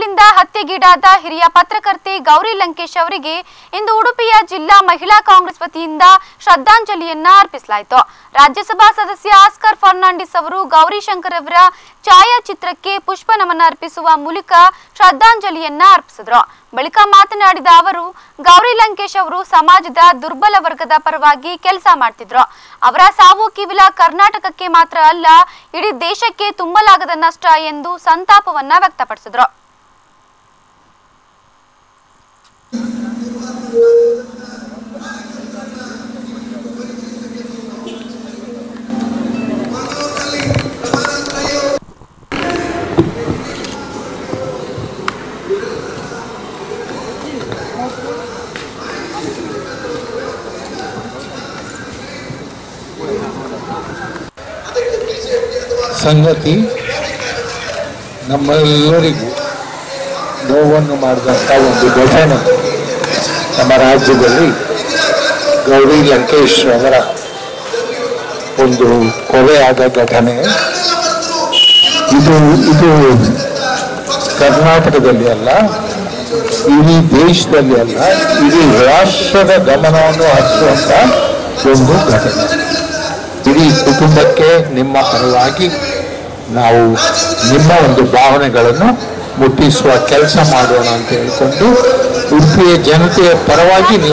ಪೊಲೀಸಗಳಿಂದ ಹತ್ಯೆಗೀಡಾದ ಹಿರಿಯ ಪತ್ರಕರ್ತೆ ಗೌರಿ ಲಂಕೇಶ್ ಅವರಿಗೆ ಇಂದು ಉಡುಪಿಯ ಜಿಲ್ಲಾ ಮಹಿಳಾ ಕಾಂಗ್ರೆಸ್ ವತಿಯಿಂದ ಶ್ರದ್ಧಾಂಜಲಿಯನ್ನ ಅರ್ಪಿಸಲಾಯಿತು ರಾಜ್ಯಸಭಾ ಸದಸ್ಯ ಆಸ್ಕರ್ ಫರ್ನಾಂಡಿಸ್ ಅವರು ಗೌರಿಶಂಕರ್ ಅವರ ಛಾಯಾಚಿತ್ರಕ್ಕೆ ಪುಷ್ಪ ನಮನ ಅರ್ಪಿಸುವ ಮೂಲಕ ಶ್ರದ್ಧಾಂಜಲಿಯನ್ನ ಅರ್ಪಿಸಿದ್ರು ಬಳಿಕ ಮಾತನಾಡಿದ ಅವರು ಗೌರಿ ಲಂಕೇಶ್ ಅವರು ಸಮಾಜದ ದುರ್ಬಲ ವರ್ಗದ ಪರವಾಗಿ ಕೆಲಸ ಮಾಡ್ತಿದ್ರು ಅವರ ಸಾವು ಕಿವಿಲ ಕರ್ನಾಟಕಕ್ಕೆ ಮಾತ್ರ ಅಲ್ಲ ಇಡೀ ದೇಶಕ್ಕೆ ತುಂಬಲಾಗದ ನಷ್ಟ ಎಂದು ಸಂತಾಪವನ್ನ ವ್ಯಕ್ತಪಡಿಸಿದ್ರು ಸಂಗತಿ ನಮ್ಮೆಲ್ಲರಿಗೂ ನೋವನ್ನು ಮಾಡಿದಂಥ ಒಂದು ಘಟನೆ ನಮ್ಮ ರಾಜ್ಯದಲ್ಲಿ ಗೌರಿ ಲಂಕೇಶ್ ಅವರ ಒಂದು ಕೊಲೆಯಾದ ಘಟನೆ ಇದು ಇದು ಕರ್ನಾಟಕದಲ್ಲಿ ಅಲ್ಲ ಇಡೀ ದೇಶದಲ್ಲಿ ಅಲ್ಲ ಇಡೀ ರಾಷ್ಟ್ರದ ಗಮನವನ್ನು ಹರಿಸುವಂತ ಒಂದು ಘಟನೆ ಇಡೀ ಕುಟುಂಬಕ್ಕೆ ನಿಮ್ಮ ಪರವಾಗಿ ನಾವು ನಿಮ್ಮ ಒಂದು ಭಾವನೆಗಳನ್ನು ಮುಟ್ಟಿಸುವ ಕೆಲಸ ಮಾಡೋಣ ಅಂತ ಹೇಳ್ಕೊಂಡು ಉಡುಪಿಯ ಜನತೆಯ ಪರವಾಗಿ ನೀವು